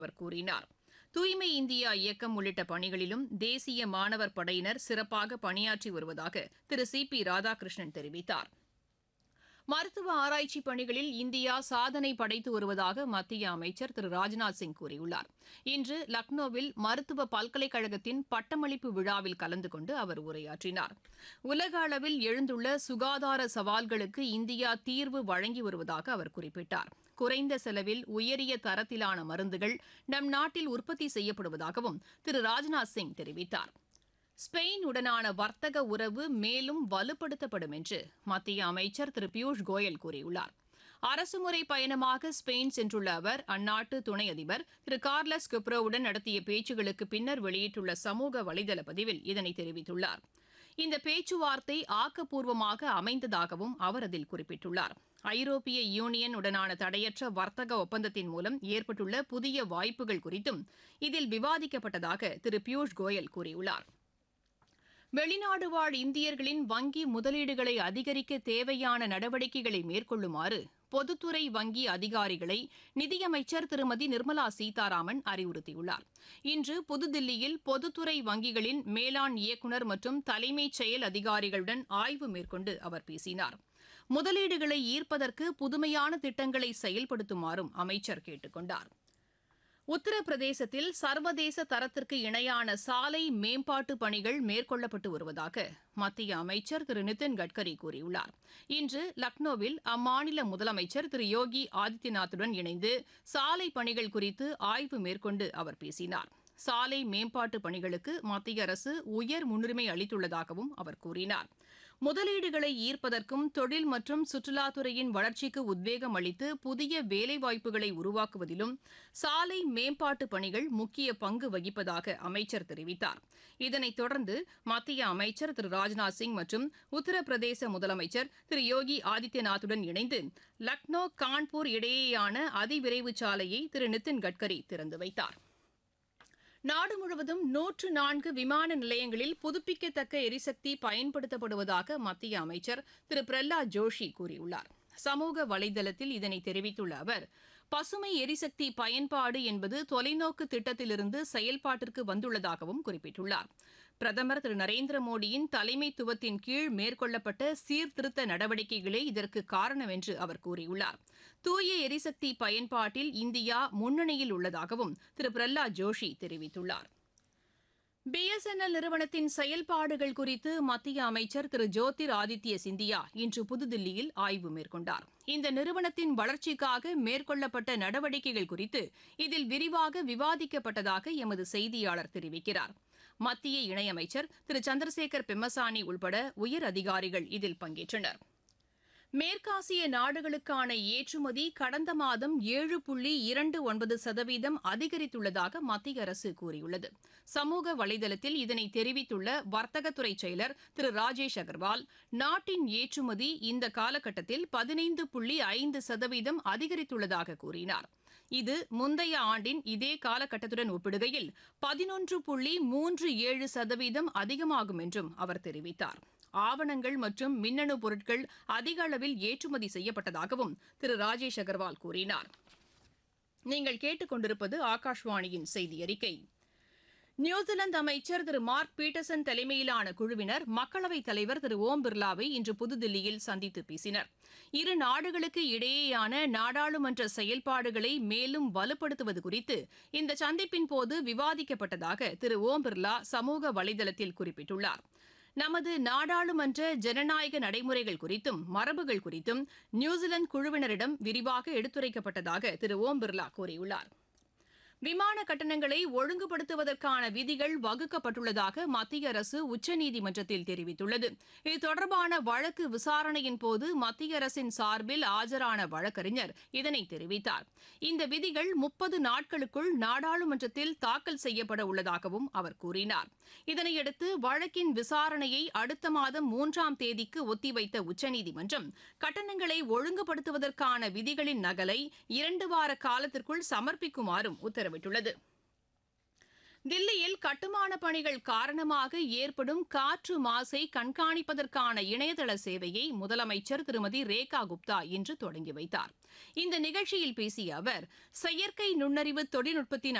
அவர் கூறினார் தூய்மை இந்தியா இயக்கம் உள்ளிட்ட பணிகளிலும் தேசிய மாணவர் படையினர் சிறப்பாக பணியாற்றி வருவதாக திரு சி பி ராதாகிருஷ்ணன் தெரிவித்தார் மருத்துவ ஆராய்ச்சி பணிகளில் இந்தியா சாதனை படைத்து வருவதாக மத்திய அமைச்சர் திரு ராஜ்நாத் சிங் கூறியுள்ளார் இன்று லக்னோவில் மருத்துவ பல்கலைக்கழகத்தின் பட்டமளிப்பு விழாவில் கலந்து கொண்டு அவர் உரையாற்றினார் உலக அளவில் எழுந்துள்ள சுகாதார சவால்களுக்கு இந்தியா தீர்வு வழங்கி வருவதாக அவர் குறிப்பிட்டார் குறைந்த செலவில் உயரிய தரத்திலான மருந்துகள் நம் நாட்டில் உற்பத்தி செய்யப்படுவதாகவும் திரு ராஜ்நாத் சிங் தெரிவித்தார் ஸ்பெயின் உடனான வர்த்தக உறவு மேலும் வலுப்படுத்தப்படும் என்று மத்திய அமைச்சர் திரு பியூஷ் கோயல் கூறியுள்ளார் அரசுமுறை பயணமாக ஸ்பெயின் சென்றுள்ள அவர் அந்நாட்டு துணை அதிபர் திரு கார்லஸ் குப்ரோவுடன் நடத்திய பேச்சுகளுக்கு பின்னர் வெளியிட்டுள்ள சமூக வலைதள பதிவில் இதனை தெரிவித்துள்ளார் இந்த பேச்சுவார்த்தை ஆக்கப்பூர்வமாக அமைந்ததாகவும் அவர் அதில் குறிப்பிட்டுள்ளார் ஐரோப்பிய யூனியன் உடனான தடையற்ற வர்த்தக ஒப்பந்தத்தின் மூலம் ஏற்பட்டுள்ள புதிய வாய்ப்புகள் குறித்தும் இதில் விவாதிக்கப்பட்டதாக திரு பியூஷ் கோயல் கூறியுள்ளார் வெளிநாடு வாழ் இந்தியர்களின் வங்கி முதலீடுகளை அதிகரிக்க தேவையான நடவடிக்கைகளை மேற்கொள்ளுமாறு பொதுத்துறை வங்கி அதிகாரிகளை நிதியமைச்சர் திருமதி நிர்மலா சீதாராமன் அறிவுறுத்தியுள்ளார் இன்று புதுதில்லியில் பொதுத்துறை வங்கிகளின் மேலாண் இயக்குநர் மற்றும் தலைமைச் செயல் அதிகாரிகளுடன் ஆய்வு மேற்கொண்டு அவர் பேசினார் முதலீடுகளை ஈர்ப்பதற்கு புதுமையான திட்டங்களை செயல்படுத்துமாறும் அமைச்சர் கேட்டுக் கொண்டார் உத்தரப்பிரதேசத்தில் சர்வதேச தரத்திற்கு இணையான சாலை மேம்பாட்டு பணிகள் மேற்கொள்ளப்பட்டு வருவதாக மத்திய அமைச்சர் திரு நிதின் கட்கரி கூறியுள்ளார் இன்று லக்னோவில் அம்மாநில முதலமைச்சர் திரு யோகி ஆதித்யநாத்துடன் இணைந்து சாலை பணிகள் குறித்து ஆய்வு மேற்கொண்டு அவர் பேசினார் சாலை மேம்பாட்டு பணிகளுக்கு மத்திய அரசு உயர் முன்னுரிமை அளித்துள்ளதாகவும் அவர் கூறினார் முதலீடுகளை ஈர்ப்பதற்கும் தொழில் மற்றும் சுற்றுலாத்துறையின் வளர்ச்சிக்கு உத்வேகம் அளித்து புதிய வேலைவாய்ப்புகளை உருவாக்குவதிலும் சாலை மேம்பாட்டு பணிகள் முக்கிய பங்கு வகிப்பதாக அமைச்சர் தெரிவித்தார் இதனைத் தொடர்ந்து மத்திய அமைச்சர் திரு ராஜ்நாத் சிங் மற்றும் உத்தரப்பிரதேச முதலமைச்சர் திரு யோகி ஆதித்யநாத்துடன் இணைந்து லக்னோ கான்பூர் இடையேயான அதிவிரைவு சாலையை திரு நிதின் கட்கரி திறந்து வைத்தார் நாடு முழுவதும் நூற்று நான்கு விமான நிலையங்களில் புதுப்பிக்கத்தக்க எரிசக்தி பயன்படுத்தப்படுவதாக மத்திய அமைச்சர் திரு பிரஹ்லாத் ஜோஷி கூறியுள்ளார் சமூக வலைதளத்தில் இதனை தெரிவித்துள்ள அவர் பசுமை எரிசக்தி பயன்பாடு என்பது தொலைநோக்கு திட்டத்திலிருந்து செயல்பாட்டிற்கு வந்துள்ளதாகவும் குறிப்பிட்டுள்ளார் பிரதமர் திரு நரேந்திர மோடியின் தலைமைத்துவத்தின் கீழ் மேற்கொள்ளப்பட்ட சீர்திருத்த நடவடிக்கைகளே இதற்கு காரணம் என்று அவர் கூறியுள்ளார் தூய எரிசக்தி பயன்பாட்டில் இந்தியா முன்னணியில் உள்ளதாகவும் திரு பிரஹ்லாத் ஜோஷி தெரிவித்துள்ளார் பிஎஸ்என்எல் நிறுவனத்தின் செயல்பாடுகள் குறித்து மத்திய அமைச்சர் திரு ஜோதிர் ஆதித்ய சிந்தியா இன்று புதுதில்லியில் ஆய்வு மேற்கொண்டார் இந்த நிறுவனத்தின் வளர்ச்சிக்காக மேற்கொள்ளப்பட்ட நடவடிக்கைகள் குறித்து இதில் விரிவாக விவாதிக்கப்பட்டதாக எமது செய்தியாளர் தெரிவிக்கிறார் மத்திய இணையமைச்சர் திரு சந்திரசேகர் பெம்மசானி உள்பட உயர் அதிகாரிகள் இதில் பங்கேற்றனர் மேற்காசிய நாடுகளுக்கான ஏற்றுமதி கடந்த மாதம் ஏழு புள்ளி இரண்டு ஒன்பது சதவீதம் அதிகரித்துள்ளதாக மத்திய அரசு கூறியுள்ளது சமூக வலைதளத்தில் இதனை தெரிவித்துள்ள வர்த்தகத்துறை செயலர் திரு ராஜேஷ் அகர்வால் நாட்டின் ஏற்றுமதி இந்த காலகட்டத்தில் பதினைந்து புள்ளி ஐந்து சதவீதம் அதிகரித்துள்ளதாக கூறினார் இது முந்தைய ஆண்டின் இதே காலகட்டத்துடன் ஒப்பிடுகையில் பதினொன்று புள்ளி மூன்று ஏழு சதவீதம் அதிகமாகும் என்றும் அவர் தெரிவித்தார் ஆவணங்கள் மற்றும் மின்னணு பொருட்கள் அதிக அளவில் ஏற்றுமதி செய்யப்பட்டதாகவும் திரு ராஜேஷ் அகர்வால் கூறினார் நீங்கள் கேட்டுக்கொண்டிருப்பது ஆகாஷ்வாணியின் செய்தி அறிக்கை நியூசிலாந்து அமைச்சர் திரு மார்க் பீட்டர்சன் தலைமையிலான குழுவினர் மக்களவைத் தலைவர் திரு ஓம் பிர்லாவை இன்று புதுதில்லியில் சந்தித்து பேசினர் இரு நாடுகளுக்கு இடையேயான நாடாளுமன்ற செயல்பாடுகளை மேலும் வலுப்படுத்துவது குறித்து இந்த சந்திப்பின் போது விவாதிக்கப்பட்டதாக திரு ஓம் பிர்லா சமூக வலைதளத்தில் குறிப்பிட்டுள்ளார் நமது நாடாளுமன்ற ஜனநாயக நடைமுறைகள் குறித்தும் மரபுகள் குறித்தும் நியூசிலாந்து குழுவினரிடம் விரிவாக எடுத்துரைக்கப்பட்டதாக திரு ஓம் பிர்லா கூறியுள்ளார் விமான கட்டணங்களை ஒழுங்குபடுத்துவதற்கான விதிகள் வகுக்கப்பட்டுள்ளதாக மத்திய அரசு உச்சநீதிமன்றத்தில் தெரிவித்துள்ளது இது தொடர்பான வழக்கு விசாரணையின் போது மத்திய அரசின் சார்பில் ஆஜரான வழக்கறிஞர் இதனை தெரிவித்தார் இந்த விதிகள் முப்பது நாட்களுக்குள் நாடாளுமன்றத்தில் தாக்கல் செய்யப்பட உள்ளதாகவும் அவர் கூறினார் இதனையடுத்து வழக்கின் விசாரணையை அடுத்த மாதம் மூன்றாம் தேதிக்கு ஒத்திவைத்த உச்சநீதிமன்றம் கட்டணங்களை ஒழுங்குபடுத்துவதற்கான விதிகளின் நகலை இரண்டு வார காலத்திற்குள் சமர்ப்பிக்குமாறும் உத்தரவிட்டுள்ளது தில்லியில் கட்டுமான பணிகள் காரணமாக ஏற்படும் காற்று மாசை கண்காணிப்பதற்கான இணையதள சேவையை முதலமைச்சர் திருமதி ரேகா குப்தா இன்று தொடங்கி வைத்தார் இந்த நிகழ்ச்சியில் பேசிய அவர் செயற்கை நுண்ணறிவு தொழில்நுட்பத்தின்